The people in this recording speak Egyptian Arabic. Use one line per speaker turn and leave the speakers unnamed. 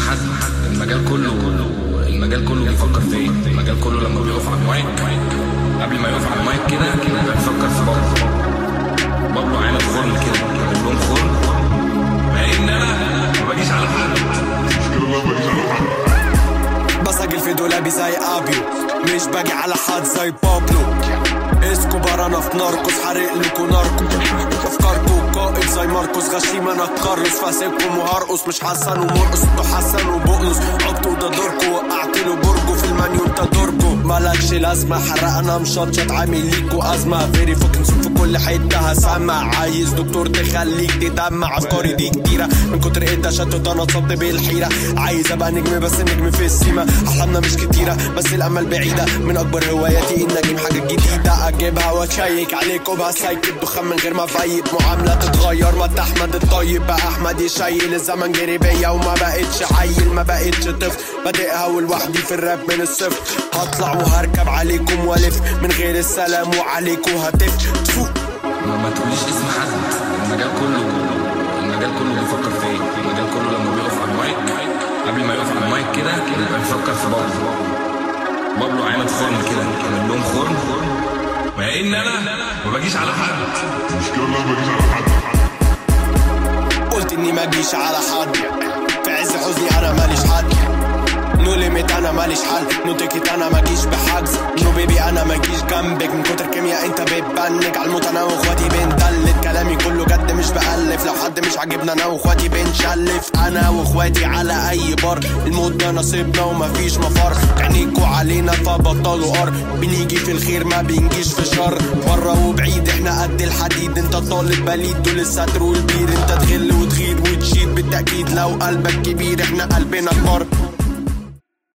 حد المجال كله المجال كله بيفكر في ايه المجال كله لما بيقف على المايك قبل ما يقف على المايك كده كده بيفكر في بابلو بابلو عامل خرم كده عامل لهم خرم مع ان انا ما باجيش على حد
بسجل في دولابي زي ابيو مش باجي على حد زي بابلو اسكوبار انا في ناركوس حارق لكو ناركو افكاركو قائد زي ماركوس غشيم انا كارلوس فاسيبكم وهرقص مش حسن ومرقص انتوا حسن وبقلص عبتوا ده دوركو وقعت له برجو في المانيو انت دورجو مالكش لازمه حرق انا مشطشط عامل ليكو ازمه فيري فوكن في كل حته هسمع عايز دكتور تخليك تدمع افكاري دي كتيره من كتر ايه تشتت انا اتصبت بالحيره عايز ابقى نجم بس نجم في السيما احلامنا مش كتيره بس الامل بعيده من اكبر هواياتي ان اجيب حاجه جديده اجيبها واتشيك عليك وبسيك الدخان من غير ما افيد معامله تتغير ما انت احمد الطيب بقى احمد يشيل الزمن جري بيا وما بقتش عيل ما بقتش طفل بادئها ولوحدي في الراب من الصفر هطلع وهركب عليكم والف من غير السلام وعليكم هتف تفو
ما, ما تقوليش اسم حد المجال كله المجال كله بيفكر في ايه المجال كله لما بيقف على المايك قبل ما يقف على المايك كده كده بيبقى بيفكر في بابلو بابلو عامل خرم كده عامل لهم خرم مع ان انا ما باجيش على حد
المشكلة ان انا ما بجيش على حد
قلت اني ما اجيش على حد في عز حزني انا ماليش حد نو ليميت انا ماليش حل نو تيكت انا ما اجيش بحجز نو بيبي انا ما اجيش جنبك من كتر كيمياء انت بتبنك على الموت انا واخواتي بندلت كلامي كله جد مش بألف لو حد مش عاجبنا انا واخواتي بنشلف انا واخواتي على اي بار الموت ده نصيبنا ومفيش مفر عينيكوا علينا فبطلوا قر بنيجي في الخير ما بنجيش في شر بره وبعيد احنا قد الحديد انت طالب بليد دول الستر والبير انت تغل وتغير وتشيد بالتأكيد لو قلبك كبير احنا قلبنا كبار